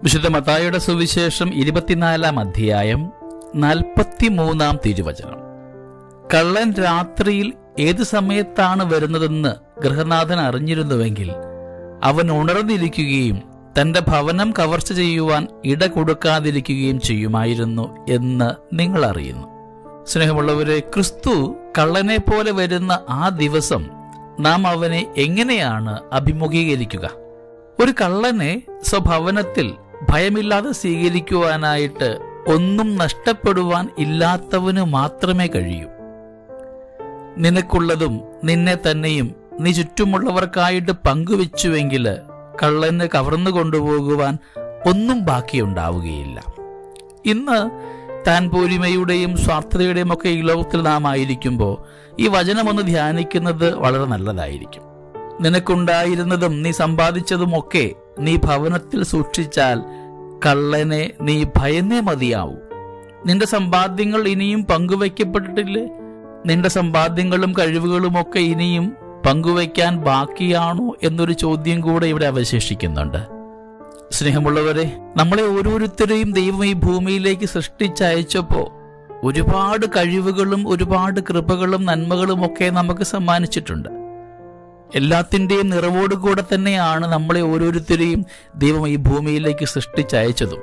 വിശുദ്ധ മത്തായിയുടെ സുവിശേഷം ഇരുപത്തിനാലാം അധ്യായം നാൽപ്പത്തിമൂന്നാം തിരുവചനം കള്ളൻ രാത്രിയിൽ ഏത് സമയത്താണ് വരുന്നതെന്ന് ഗൃഹനാഥൻ അറിഞ്ഞിരുന്നുവെങ്കിൽ അവൻ ഉണർന്നിരിക്കുകയും തന്റെ ഭവനം കവർച്ച ചെയ്യുവാൻ ഇട കൊടുക്കാതിരിക്കുകയും ചെയ്യുമായിരുന്നു എന്ന് നിങ്ങൾ അറിയുന്നു സ്നേഹമുള്ളവരെ ക്രിസ്തു കള്ളനെ പോലെ വരുന്ന ആ ദിവസം നാം അവനെ എങ്ങനെയാണ് അഭിമുഖീകരിക്കുക ഒരു കള്ളനെ സ്വഭവനത്തിൽ ഭയമില്ലാതെ സ്വീകരിക്കുവാനായിട്ട് ഒന്നും നഷ്ടപ്പെടുവാൻ ഇല്ലാത്തവന് മാത്രമേ കഴിയൂ നിനക്കുള്ളതും നിന്നെ തന്നെയും നീ ചുറ്റുമുള്ളവർക്കായിട്ട് പങ്കുവെച്ചുവെങ്കിൽ കള്ളന് കവർന്നു കൊണ്ടുപോകുവാൻ ഒന്നും ബാക്കിയുണ്ടാവുകയില്ല ഇന്ന് താൻ പോരിമയുടെയും സ്വാർത്ഥതയുടെയും ഒക്കെ ഈ ലോകത്തിൽ നാം ആയിരിക്കുമ്പോൾ ഈ വചനമൊന്ന് ധ്യാനിക്കുന്നത് വളരെ നല്ലതായിരിക്കും നിനക്കുണ്ടായിരുന്നതും നീ സമ്പാദിച്ചതുമൊക്കെ നീ ഭവനത്തിൽ സൂക്ഷിച്ചാൽ കള്ളനെ നീ ഭയന്നേ മതിയാവൂ നിന്റെ സമ്പാദ്യങ്ങൾ ഇനിയും പങ്കുവയ്ക്കപ്പെട്ടിട്ടില്ലേ നിന്റെ സമ്പാദ്യങ്ങളും കഴിവുകളുമൊക്കെ ഇനിയും പങ്കുവയ്ക്കാൻ ബാക്കിയാണോ എന്നൊരു ചോദ്യം കൂടെ ഇവിടെ അവശേഷിക്കുന്നുണ്ട് സ്നേഹമുള്ളവരെ നമ്മളെ ഓരോരുത്തരെയും ദൈവം ഈ ഭൂമിയിലേക്ക് സൃഷ്ടിച്ചയച്ചപ്പോ ഒരുപാട് കഴിവുകളും ഒരുപാട് കൃപകളും നന്മകളും ഒക്കെ നമുക്ക് സമ്മാനിച്ചിട്ടുണ്ട് എല്ലാത്തിൻ്റെയും നിറവോടുകൂടെ തന്നെയാണ് നമ്മളെ ഓരോരുത്തരെയും ദൈവം ഈ ഭൂമിയിലേക്ക് സൃഷ്ടിച്ചയച്ചതും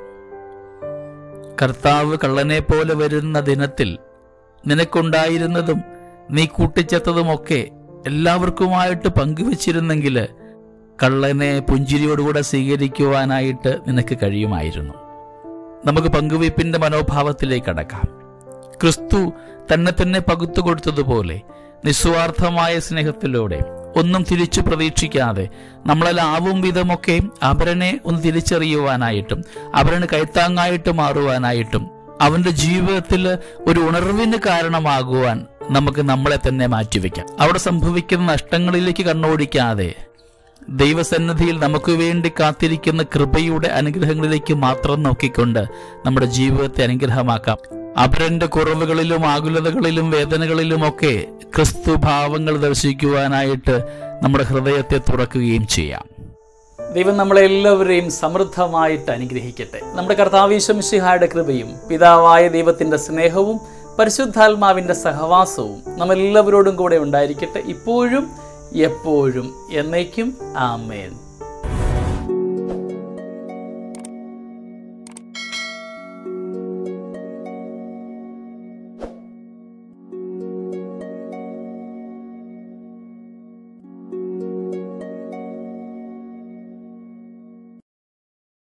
കർത്താവ് കള്ളനെ പോലെ വരുന്ന ദിനത്തിൽ നിനക്കുണ്ടായിരുന്നതും നീ കൂട്ടിച്ചേർത്തതുമൊക്കെ എല്ലാവർക്കുമായിട്ട് പങ്കുവച്ചിരുന്നെങ്കിൽ കള്ളനെ പുഞ്ചിരിയോടുകൂടെ സ്വീകരിക്കുവാനായിട്ട് നിനക്ക് കഴിയുമായിരുന്നു നമുക്ക് പങ്കുവയ്പ്പിന്റെ മനോഭാവത്തിലേക്ക് അടക്കാം ക്രിസ്തു തന്നെ തന്നെ പകുത്തു കൊടുത്തതുപോലെ നിസ്വാർത്ഥമായ സ്നേഹത്തിലൂടെ ഒന്നും തിരിച്ചു പ്രതീക്ഷിക്കാതെ നമ്മളെല്ലാവും വിധമൊക്കെ അവരനെ ഒന്ന് തിരിച്ചറിയുവാനായിട്ടും അവരന് കൈത്താങ്ങായിട്ട് മാറുവാനായിട്ടും അവന്റെ ജീവിതത്തിൽ ഒരു ഉണർവിന് കാരണമാകുവാൻ നമുക്ക് നമ്മളെ തന്നെ മാറ്റിവെക്കാം അവിടെ സംഭവിക്കുന്ന നഷ്ടങ്ങളിലേക്ക് കണ്ണോടിക്കാതെ ദൈവസന്നിധിയിൽ നമുക്ക് വേണ്ടി കാത്തിരിക്കുന്ന കൃപയുടെ അനുഗ്രഹങ്ങളിലേക്ക് മാത്രം നോക്കിക്കൊണ്ട് നമ്മുടെ ജീവിതത്തെ അനുഗ്രഹമാക്കാം അപരന്റെ കുറവുകളിലും ആകുലതകളിലും വേദനകളിലുമൊക്കെ ക്രിസ്തു ഭാവങ്ങൾ ദർശിക്കുവാനായിട്ട് നമ്മുടെ ഹൃദയത്തെ തുറക്കുകയും ചെയ്യാം ദൈവം നമ്മളെല്ലാവരെയും സമൃദ്ധമായിട്ട് അനുഗ്രഹിക്കട്ടെ നമ്മുടെ കർത്താവീശംശിഹായുടെ കൃപയും പിതാവായ ദൈവത്തിൻ്റെ സ്നേഹവും പരിശുദ്ധാത്മാവിൻ്റെ സഹവാസവും നമ്മളെല്ലാവരോടും കൂടെ ഉണ്ടായിരിക്കട്ടെ ഇപ്പോഴും എപ്പോഴും എന്നേക്കും ആമേൻ